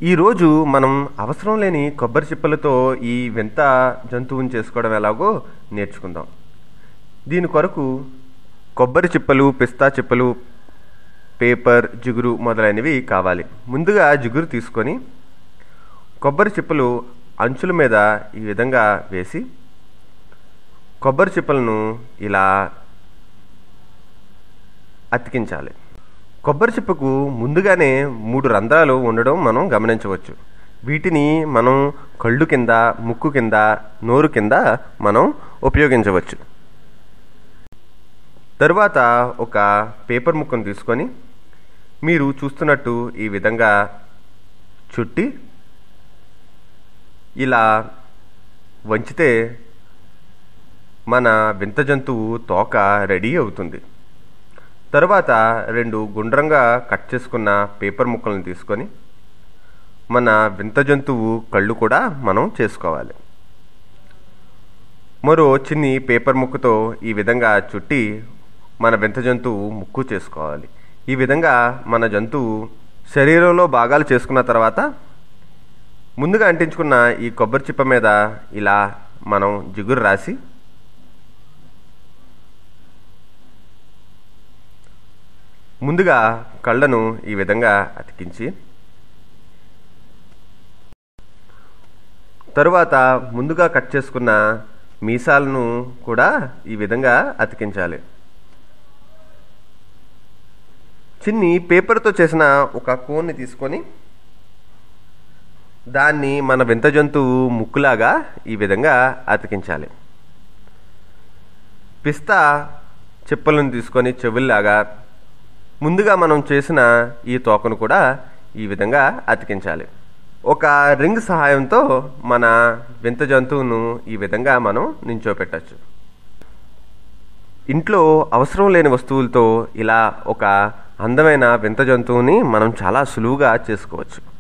ఈరోజు మనం అవసరం లేని కొబ్బరి చిప్పలతో ఈ వింత జంతువుని చేసుకోవడం ఎలాగో నేర్చుకుందాం దీని కొరకు కొబ్బరి చిప్పలు పిస్తా చిప్పలు పేపర్ జిగురు మొదలైనవి కావాలి ముందుగా జిగురు తీసుకొని కొబ్బరి చిప్పలు అంచుల మీద ఈ విధంగా వేసి కొబ్బరి చిప్పలను ఇలా అతికించాలి కొబ్బరి చిప్పకు ముందుగానే మూడు రంధ్రాలు ఉండడం మనం గమనించవచ్చు వీటిని మనం కళ్ళు కింద ముక్కు కింద నోరు కింద మనం ఉపయోగించవచ్చు తరువాత ఒక పేపర్ ముక్కను తీసుకొని మీరు చూస్తున్నట్టు ఈ విధంగా చుట్టి ఇలా వంచితే మన వింత జంతువు తోక రెడీ అవుతుంది తరువాత రెండు గుండ్రంగా కట్ చేసుకున్న పేపర్ ముక్కలను తీసుకొని మన వింత జంతువు కళ్ళు కూడా మనం చేసుకోవాలి మరో చిన్ని పేపర్ ముక్కతో ఈ విధంగా చుట్టి మన వింత జంతువు ముక్కు చేసుకోవాలి ఈ విధంగా మన జంతువు శరీరంలో భాగాలు చేసుకున్న తర్వాత ముందుగా అంటించుకున్న ఈ కొబ్బరి చిప్ప మీద ఇలా మనం జిగురు రాసి ముందుగా కళ్ళను ఈ విధంగా అతికించి తరువాత ముందుగా కట్ చేసుకున్న మీసాలను కూడా ఈ విధంగా అతికించాలి చిన్ని పేపర్తో చేసిన ఒక కోన్ని తీసుకొని దాన్ని మన వింత జంతువు ముక్కులాగా ఈ విధంగా అతికించాలి పిస్తా చిప్పలను తీసుకొని చెవుల్లాగా ముందుగా మనం చేసిన ఈ తోకను కూడా ఈ విధంగా అతికించాలి ఒక రింగ్ సహాయంతో మన వింత జంతువును ఈ విధంగా మనం నించోపెట్టచ్చు ఇంట్లో అవసరం లేని వస్తువులతో ఇలా ఒక అందమైన వింత జంతువుని మనం చాలా సులువుగా చేసుకోవచ్చు